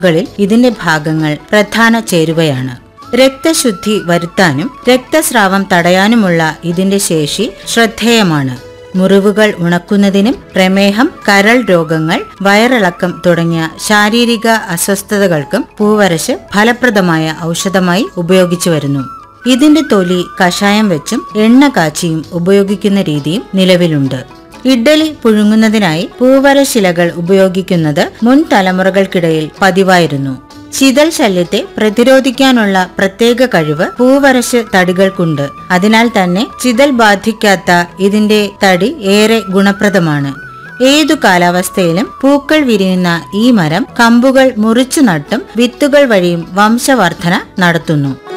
കളിൽ ഇതിന്റെ ഭാഗങ്ങൾ പ്രധാന ചേരുവയാണ് രക്തശുദ്ധി വരുത്താനും രക്തസ്രാവം തടയാനുമുള്ള ഇതിന്റെ ശേഷി ശ്രദ്ധേയമാണ് മുറിവുകൾ ഉണക്കുന്നതിനും പ്രമേഹം കരൾ രോഗങ്ങൾ വയറിളക്കം തുടങ്ങിയ ശാരീരിക അസ്വസ്ഥതകൾക്കും പൂവരശ് ഫലപ്രദമായ ഔഷധമായി ഉപയോഗിച്ചു വരുന്നു ഇതിന്റെ തൊലി കഷായം വെച്ചും എണ്ണ കാച്ചിയും ഉപയോഗിക്കുന്ന രീതിയും നിലവിലുണ്ട് ഇഡ്ഡലി പുഴുങ്ങുന്നതിനായി പൂവരശിലകൾ ഉപയോഗിക്കുന്നത് മുൻ തലമുറകൾക്കിടയിൽ പതിവായിരുന്നു ശീതൽ ശല്യത്തെ പ്രതിരോധിക്കാനുള്ള പ്രത്യേക കഴിവ് പൂവരശ് തടികൾക്കുണ്ട് അതിനാൽ തന്നെ ചിതൽ ബാധിക്കാത്ത ഇതിന്റെ തടി ഏറെ ഗുണപ്രദമാണ് ഏതു കാലാവസ്ഥയിലും പൂക്കൾ വിരിയുന്ന ഈ മരം കമ്പുകൾ മുറിച്ചു നട്ടും വിത്തുകൾ വഴിയും വംശവർധന നടത്തുന്നു